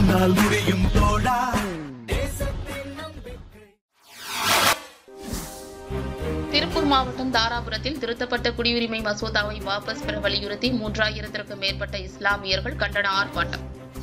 உன்னால் முடியும் தோழா திருப்பூர் மாவட்டம் தாராபுரத்தில் திருத்தப்பட்ட குடியுரிமை மசோதாவை வாபஸ் பெற வலியுறுத்தி மூன்றாயிரத்திற்கும் மேற்பட்ட இஸ்லாமியர்கள் கண்டன ஆர்ப்பாட்டம்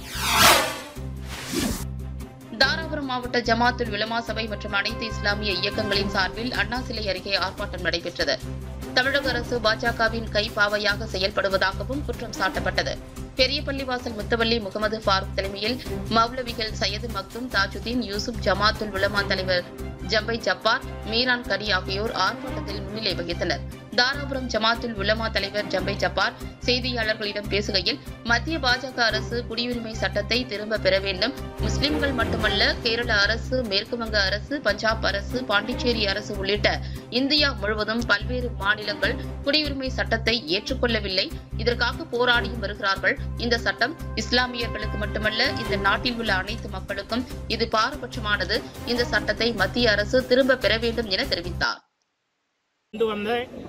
தாராபுரம் மாவட்ட ஜமாத்துல் உலமா சபை மற்றும் அனைத்து இஸ்லாமிய இயக்கங்களின் சார்பில் அண்ணா சிலை அருகே ஆர்ப்பாட்டம் நடைபெற்றது தமிழக அரசு பாஜகவின் கைப்பாவையாக செயல்படுவதாகவும் குற்றம் சாட்டப்பட்டது பெரிய பள்ளிவாசல் முத்தவல்லி முகமது ஃபாரூக் தலைமையில் மௌலவிகள் சையது மக்தும் தாஜுதீன் யூசுப் ஜமாத்துல் உலமா தலைவர் ஜம்பை ஜப்பார் மீரான் கரி ஆகியோர் ஆர்ப்பாட்டத்தில் முன்னிலை வகித்தனர் தாராபுரம் ஜமாத்துல் உலமா தலைவர் ஜம்பை ஜப்பார் செய்தியாளர்களிடம் பேசுகையில் மத்திய பாஜக அரசு குடியுரிமை சட்டத்தை திரும்ப பெற வேண்டும் முஸ்லிம்கள் மட்டுமல்ல கேரள அரசு மேற்கு வங்க அரசு பஞ்சாப் அரசு பாண்டிச்சேரி அரசு உள்ளிட்ட இந்தியா முழுவதும் பல்வேறு மாநிலங்கள் குடியுரிமை சட்டத்தை ஏற்றுக்கொள்ளவில்லை இதற்காக போராடியும் வருகிறார்கள் இந்த சட்டம் இஸ்லாமியர்களுக்கு மட்டுமல்ல இந்த நாட்டில் உள்ள அனைத்து மக்களுக்கும் இது பாரபட்சமானது இந்த சட்டத்தை மத்திய அரசு திரும்ப பெற வேண்டும் என தெரிவித்தார் கொண்டு வந்த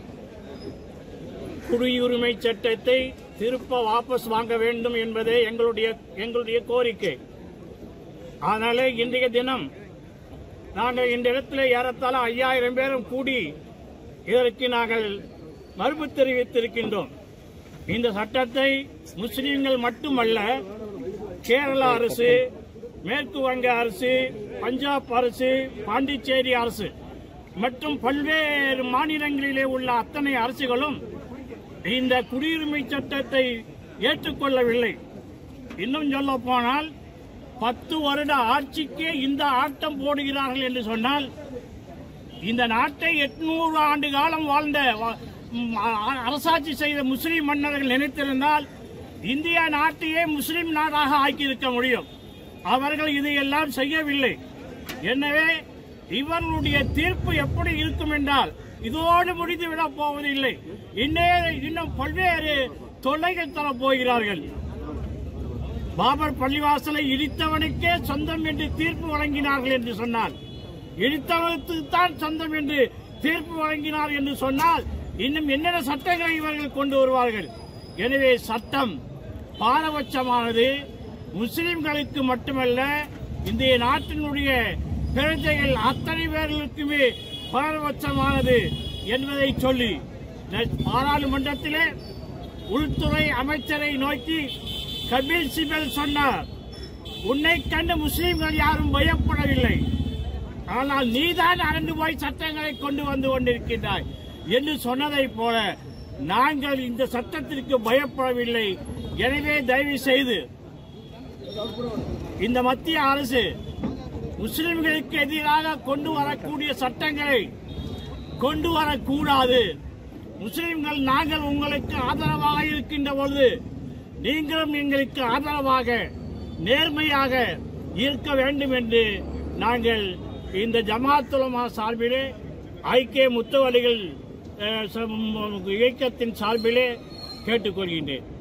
குடியுரிமை சட்டத்தை திருப்ப வாபஸ் வாங்க வேண்டும் என்பதே எங்களுடைய எங்களுடைய கோரிக்கை அதனால இன்றைய தினம் நாங்கள் இந்த இடத்துல ஏறத்தாழ ஐயாயிரம் பேரும் கூடி இதற்கு நாங்கள் மறுப்பு தெரிவித்திருக்கின்றோம் இந்த சட்டத்தை முஸ்லிம்கள் மட்டுமல்ல கேரள அரசு மேற்கு வங்க அரசு பஞ்சாப் அரசு பாண்டிச்சேரி அரசு மற்றும் பல்வேறு மாநிலங்களிலே உள்ள அத்தனை அரசுகளும் இந்த குடியுரிமை சட்டத்தை ஏற்றுக்கொள்ளவில்லை இன்னும் சொல்ல போனால் பத்து வருட ஆட்சிக்கே இந்த ஆட்டம் போடுகிறார்கள் என்று சொன்னால் இந்த நாட்டை எட்நூறு ஆண்டு காலம் வாழ்ந்த வ- ம், அ- அரசாட்சி செய்த முஸ்லிம் மன்னர்கள் நினைத்திருந்தால் இந்தியா நாட்டையே முஸ்லிம் நாடாக ஆக்கியிருக்க முடியும் அவர்கள் இதையெல்லாம் செய்யவில்லை எனவே இவர்களுடைய தீர்ப்பு எப்படி இருக்கும் என்றால் இதோடு முடிந்து விடப் போவதில்லை இன்னே இன்னும் பல்வேறு தொல்லைகள் தரப் போகிறார்கள் பாபர் பள்ளிவாசலை இடித்தவனுக்கே சொந்தம் என்று தீர்ப்பு வழங்கினார்கள் என்று சொன்னார் இடித்தவனுக்கு தான் சொந்தம் என்று தீர்ப்பு வழங்கினார் என்று சொன்னால் இன்னும் என்னென்ன சட்டங்களை இவர்கள் கொண்டு வருவார்கள் எனவே சட்டம் பாரபட்சமானது முஸ்லிம்களுக்கு மட்டுமல்ல இந்திய நாட்டினுடைய பிரஜைகள் அத்தனை பேர்களுக்குமே பாரபட்சமானது என்பதை சொல்லி ந- பாராளுமன்றத்திலே உள்துறை அமைச்சரை நோக்கி கபில் சிபல் சொன்னார் உன்னை கண்டு முஸ்லிம்கள் யாரும் பயப்படவில்லை ஆனால் நீதான் அரண்டு போய் சட்டங்களை கொண்டு வந்து கொண்டிருக்கின்றாய் என்று சொன்னதைப் போல நாங்கள் இந்த சட்டத்திற்கு பயப்படவில்லை எனவே தயவு செய்து இந்த மத்திய அரசு முஸ்லிம்களுக்கு எதிராக கொண்டு வரக்கூடிய சட்டங்களை கொண்டு வரக்கூடாது முஸ்லிம்கள் நாங்கள் உங்களுக்கு ஆதரவாக இருக்கின்ற பொழுது நீங்களும் எங்களுக்கு ஆதரவாக நேர்மையாக இருக்க வேண்டும் என்று நாங்கள் இந்த ஜமாத்துலமா சார்பிலே ஐக்கிய முத்தவழிகள் அஹ், ச- இயக்கத்தின் சார்பிலே கேட்டுக்கொள்கின்றேன்